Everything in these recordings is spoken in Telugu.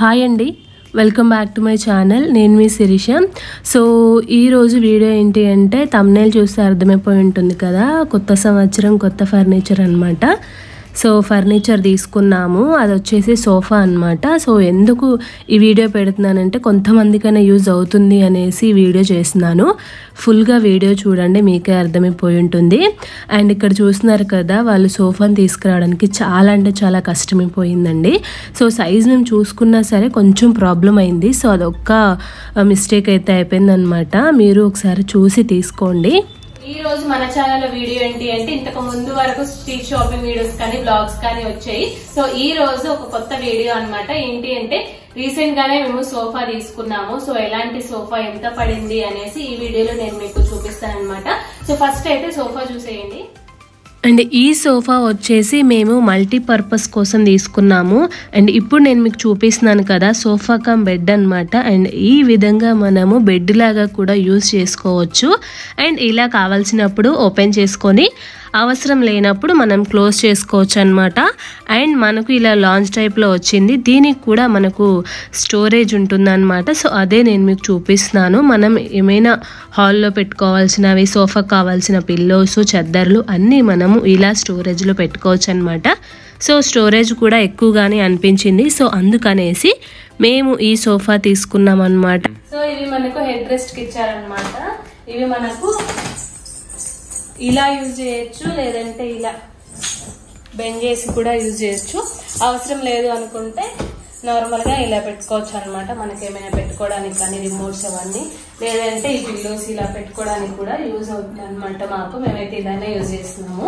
హాయ్ అండి welcome back to my channel నేను మీ శిరీష సో ఈరోజు వీడియో ఏంటి అంటే తమ్నేల్ చూస్తే అర్థమైపోయి ఉంటుంది కదా కొత్త సంవత్సరం కొత్త ఫర్నిచర్ అనమాట సో ఫర్నిచర్ తీసుకున్నాము అది వచ్చేసి సోఫా అనమాట సో ఎందుకు ఈ వీడియో పెడుతున్నానంటే కొంతమందికైనా యూజ్ అవుతుంది అనేసి ఈ వీడియో చేస్తున్నాను ఫుల్గా వీడియో చూడండి మీకే అర్థమైపోయి ఉంటుంది అండ్ ఇక్కడ చూస్తున్నారు కదా వాళ్ళు సోఫాని తీసుకురావడానికి చాలా అంటే చాలా కష్టమైపోయిందండి సో సైజ్ మేము చూసుకున్నా సరే కొంచెం ప్రాబ్లం అయింది సో అదొక్క మిస్టేక్ అయితే అయిపోయిందనమాట మీరు ఒకసారి చూసి తీసుకోండి ఈ రోజు మన ఛానల్ వీడియో ఏంటి అంటే ఇంతకు ముందు వరకు స్ట్రీట్ షాపింగ్ వీడియోస్ కానీ బ్లాగ్స్ కానీ వచ్చాయి సో ఈ రోజు ఒక కొత్త వీడియో అన్నమాట ఏంటి అంటే రీసెంట్ గానే మేము సోఫా తీసుకున్నాము సో ఎలాంటి సోఫా ఎంత పడింది అనేసి ఈ వీడియోలో నేను మీకు చూపిస్తాను అనమాట సో ఫస్ట్ అయితే సోఫా చూసేయండి అండ్ ఈ సోఫా వచ్చేసి మేము మల్టీపర్పస్ కోసం తీసుకున్నాము అండ్ ఇప్పుడు నేను మీకు చూపిస్తున్నాను కదా సోఫా కమ్ బెడ్ అనమాట అండ్ ఈ విధంగా మనము బెడ్ లాగా కూడా యూజ్ చేసుకోవచ్చు అండ్ ఇలా కావాల్సినప్పుడు ఓపెన్ చేసుకొని అవసరం లేనప్పుడు మనం క్లోజ్ చేసుకోవచ్చు అనమాట అండ్ మనకు ఇలా లాంచ్ టైప్లో వచ్చింది దీనికి కూడా మనకు స్టోరేజ్ ఉంటుందన్నమాట సో అదే నేను మీకు చూపిస్తున్నాను మనం ఏమైనా హాల్లో పెట్టుకోవాల్సినవి సోఫా కావాల్సిన పిల్లోస్ చెద్దర్లు అన్నీ మనము ఇలా స్టోరేజ్లో పెట్టుకోవచ్చు అనమాట సో స్టోరేజ్ కూడా ఎక్కువగానే అనిపించింది సో అందుకనేసి మేము ఈ సోఫా తీసుకున్నాం అనమాట సో ఇవి మనకు హెడ్ రెస్ట్ కి ఇచ్చారనమాట ఇవి మనకు ఇలా యూజ్ చేయొచ్చు లేదంటే ఇలా బెండ్ చేసి కూడా యూజ్ చేయొచ్చు అవసరం లేదు అనుకుంటే నార్మల్ గా ఇలా పెట్టుకోవచ్చు అనమాట మనకి ఏమైనా పెట్టుకోవడానికి కానీ రిమోట్స్ అవన్నీ లేదంటే ఈ పిల్లోస్ ఇలా పెట్టుకోవడానికి కూడా యూజ్ అవుతుంది అనమాట మాకు మేమైతే ఇలానే యూజ్ చేస్తున్నాము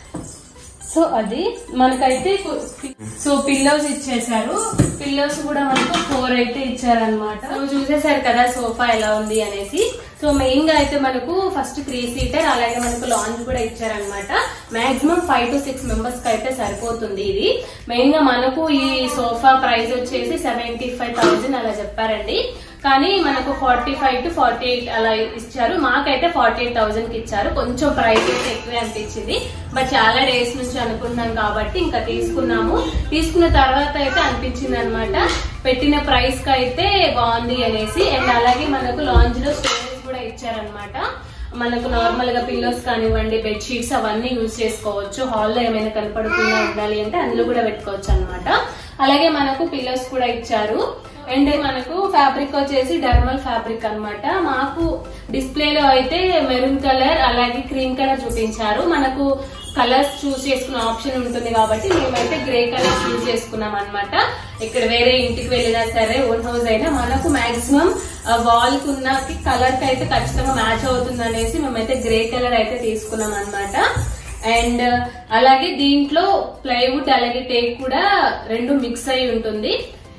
సో అది మనకైతే సో పిల్లోస్ ఇచ్చేసారు పిల్లోస్ కూడా మనకు ఫోర్ అయితే ఇచ్చారనమాట చూసేసారు కదా సోఫా ఎలా ఉంది అనేసి సో మెయిన్ గా అయితే మనకు ఫస్ట్ త్రీ సీటర్ అలాగే మనకు లాంజ్ కూడా ఇచ్చారనమాట maximum five to six members కి అయితే సరిపోతుంది ఇది మెయిన్ గా మనకు ఈ సోఫా ప్రైస్ వచ్చేసి సెవెంటీ ఫైవ్ థౌసండ్ అలా చెప్పారండి కానీ మనకు forty five to forty eight అలా ఇచ్చారు మాకైతే ఫార్టీ ఎయిట్ థౌసండ్ కి ఇచ్చారు కొంచెం ప్రైస్ అయితే ఎక్కువే అనిపించింది బట్ చాలా డేస్ నుంచి అనుకున్నాం కాబట్టి ఇంకా తీసుకున్నాము తీసుకున్న తర్వాత అయితే అనిపించింది అనమాట పెట్టిన ప్రైస్ కి అయితే బాగుంది అనేసి అండ్ అలాగే మనకు లాంజ్ లో స్టోరేజ్ కూడా ఇచ్చారనమాట మనకు నార్మల్ గా పిల్లోస్ కానివ్వండి బెడ్ షీట్స్ అవన్నీ యూజ్ చేసుకోవచ్చు హాల్లో ఏమైనా కనపడకుండా ఉండాలి అంటే అందులో కూడా పెట్టుకోవచ్చు అనమాట అలాగే మనకు పిల్లోస్ కూడా ఇచ్చారు అండ్ మనకు ఫ్యాబ్రిక్ వచ్చేసి డర్మల్ ఫ్యాబ్రిక్ అన్నమాట మాకు డిస్ప్లేలో అయితే మెరూన్ కలర్ అలాగే క్రీమ్ కలర్ చూపించారు మనకు కలర్స్ చూస్ చేసుకునే ఆప్షన్ ఉంటుంది కాబట్టి మేమైతే గ్రే కలర్ చూస్ చేసుకున్నాం అనమాట ఇక్కడ వేరే ఇంటికి వెళ్ళినా సరే ఓన్ హౌస్ అయినా మనకు మాక్సిమం వాల్ కున్న కలర్ కి అయితే ఖచ్చితంగా మ్యాచ్ అవుతుంది అనేసి మేమైతే గ్రే కలర్ అయితే తీసుకున్నాం అనమాట అండ్ అలాగే దీంట్లో ప్లైవుడ్ అలాగే టేక్ కూడా రెండు మిక్స్ అయి ఉంటుంది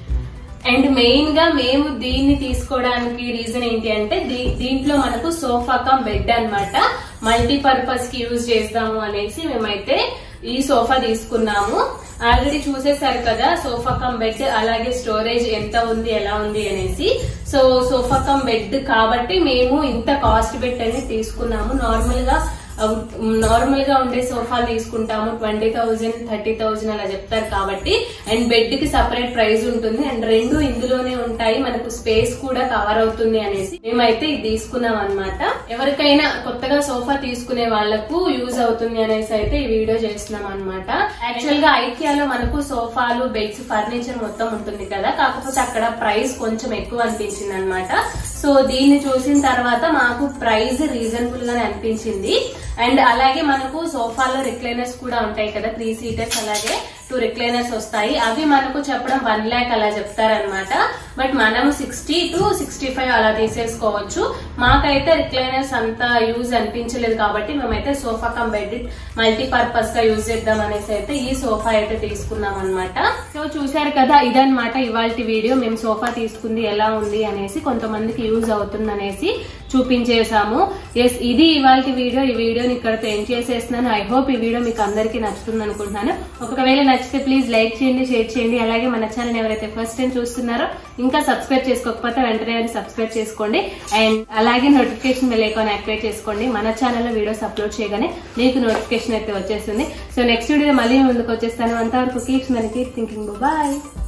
అండ్ మెయిన్ గా మేము దీన్ని తీసుకోవడానికి రీజన్ ఏంటి అంటే దీ- దీంట్లో మనకు సోఫా కమ్ బెడ్ అన్నమాట మల్టీపర్పస్ కి యూజ్ చేద్దాము అనేసి మేమైతే ఈ సోఫా తీసుకున్నాము ఆల్రెడీ చూసేసారు కదా సోఫా కమ్ బెడ్ అలాగే స్టోరేజ్ ఎంత ఉంది ఎలా ఉంది అనేసి సో సోఫా కమ్ బెడ్ కాబట్టి మేము ఇంత కాస్ట్ బెడ్ అనేది తీసుకున్నాము నార్మల్ గా నార్మల్ గా ఉండే సోఫాలు తీసుకుంటాము ట్వంటీ థౌజండ్ థర్టీ థౌజండ్ అలా చెప్తారు కాబట్టి అండ్ బెడ్ కి సపరేట్ ప్రైస్ ఉంటుంది అండ్ రెండు ఇందులోనే ఉంటాయి మనకు స్పేస్ కూడా కవర్ అవుతుంది అనేసి మేమైతే ఇది తీసుకున్నాం అనమాట ఎవరికైనా కొత్తగా సోఫా తీసుకునే వాళ్లకు యూజ్ అవుతుంది అనేసి అయితే ఈ వీడియో చేస్తున్నాం అనమాట యాక్చువల్ గా ఐకియాలో మనకు సోఫాలు బెడ్స్ ఫర్నిచర్ మొత్తం ఉంటుంది కదా కాకపోతే అక్కడ ప్రైస్ కొంచెం ఎక్కువ అనిపించింది అనమాట సో దీన్ని చూసిన తర్వాత మాకు ప్రైస్ రీజనబుల్ గానే అనిపించింది అండ్ అలాగే మనకు సోఫాలో రిక్లైనర్స్ కూడా ఉంటాయి కదా త్రీ సీటర్స్ అలాగే టూ రిక్లైనర్స్ వస్తాయి అవి మనకు చెప్పడం వన్ ల్యాక్ అలా చెప్తారనమాట బట్ మనం సిక్స్టీ టు సిక్స్టీ ఫైవ్ అలా తీసేసుకోవచ్చు మాకైతే రిక్లైనర్స్ అంత యూజ్ అనిపించలేదు కాబట్టి మేమైతే సోఫా కమ్ బెడ్ మల్టీపర్పస్ గా యూజ్ చేద్దాం అనేసి అయితే ఈ సోఫా అయితే తీసుకున్నాం అనమాట సో చూసారు కదా ఇదన్నమాట ఇవాళ వీడియో మేము సోఫా తీసుకుంది ఎలా ఉంది అనేసి కొంతమందికి యూజ్ అవుతుంది అనేసి చూపించేసాము ఎస్ ఇది ఇవాళ వీడియో ఈ వీడియోని ఇక్కడతో ఎండ్ చేసేస్తున్నాను ఐ హోప్ ఈ వీడియో మీకు అందరికీ నచ్చుతుంది అనుకుంటున్నాను ఒకవేళ నచ్చితే ప్లీజ్ లైక్ చేయండి షేర్ చేయండి అలాగే మన ఛానల్ ఎవరైతే ఫస్ట్ టైం చూస్తున్నారో ఇంకా సబ్స్క్రైబ్ చేసుకోకపోతే వెంటనే అది సబ్స్క్రైబ్ చేసుకోండి అండ్ అలాగే నోటిఫికేషన్ బెల్ ఐకాన్ యాక్టివేట్ చేసుకోండి మన ఛానల్లో వీడియోస్ అప్లోడ్ చేయగానే మీకు నోటిఫికేషన్ అయితే వచ్చేస్తుంది సో నెక్స్ట్ వీడియో మళ్ళీ ముందుకు వచ్చేస్తాను అంతవరకు కీప్స్ మనకి థింకింగ్ బాయ్